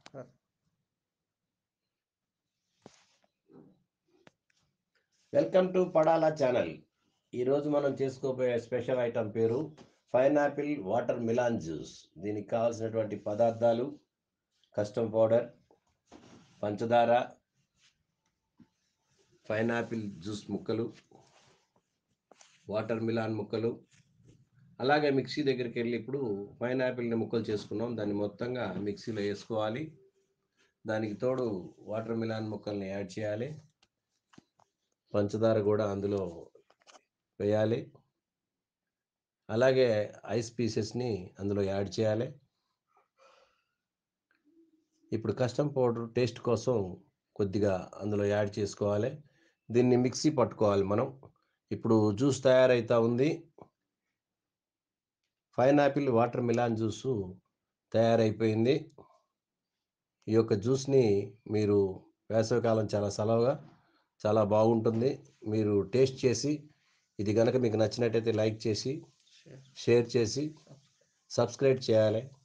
welcome to పడాలా channel ఈరోజు మనం చేసుకోబోయే స్పెషల్ ఐటమ్ పేరు పైనాపిల్ వాటర్ మిలాన్ జ్యూస్ దీనికి కావాల్సినటువంటి పదార్థాలు కస్టమ్ పౌడర్ పంచదార పైనాపిల్ జ్యూస్ ముక్కలు వాటర్ మిలాన్ ముక్కలు అలాగే మిక్సీ దగ్గరికి వెళ్ళి ఇప్పుడు పైనాపిల్ని ముక్కలు చేసుకున్నాం దాన్ని మొత్తంగా మిక్సీలో వేసుకోవాలి దానికి తోడు వాటర్ మిలాన్ ముక్కల్ని యాడ్ చేయాలి పంచదార కూడా అందులో వేయాలి అలాగే ఐస్ పీసెస్ని అందులో యాడ్ చేయాలి ఇప్పుడు కస్టమ్ పౌడర్ టేస్ట్ కోసం కొద్దిగా అందులో యాడ్ చేసుకోవాలి దీన్ని మిక్సీ పట్టుకోవాలి మనం ఇప్పుడు జ్యూస్ తయారైతా ఉంది పైనాపిల్ వాటర్ మిలాన్ జ్యూసు తయారైపోయింది ఈ యొక్క జ్యూస్ని మీరు వేసవికాలం చాలా సలవుగా చాలా బాగుంటుంది మీరు టేస్ట్ చేసి ఇది కనుక మీకు నచ్చినట్టయితే లైక్ చేసి షేర్ చేసి సబ్స్క్రైబ్ చేయాలి